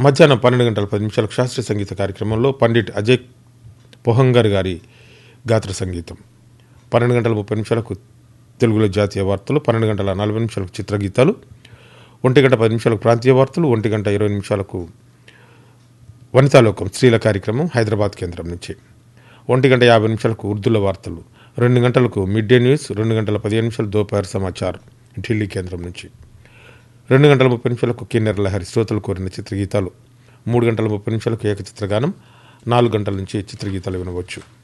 మధ్యాహ్నం పన్నెండు గంటల పది నిమిషాలకు శాస్త్రీయ సంగీత కార్యక్రమంలో పండిట్ అజయ్ పొహంగర్ గారి గాత్ర సంగీతం పన్నెండు గంటల ముప్పై నిమిషాలకు తెలుగులో జాతీయ వార్తలు పన్నెండు గంటల నలభై నిమిషాలకు చిత్రగీతాలు ఒంటి గంట పది నిమిషాలకు ప్రాంతీయ వార్తలు ఒంటి గంట ఇరవై నిమిషాలకు వనితాలోకం స్త్రీల కార్యక్రమం హైదరాబాద్ కేంద్రం నుంచి ఒంటి గంట యాభై నిమిషాలకు ఉర్దూల వార్తలు రెండు గంటలకు మిడ్ డే న్యూస్ రెండు గంటల పదిహేను నిమిషాలు దోపహర్ సమాచార్ ఢిల్లీ కేంద్రం నుంచి రెండు గంటల ముప్పై నిమిషాలకు కిన్నెర లహరి శ్రోతలు కోరిన చిత్రగీతాలు మూడు గంటల ముప్పై నిమిషాలకు ఏకచిత్రగానం నాలుగు గంటల నుంచి చిత్రగీతాలు వినవచ్చు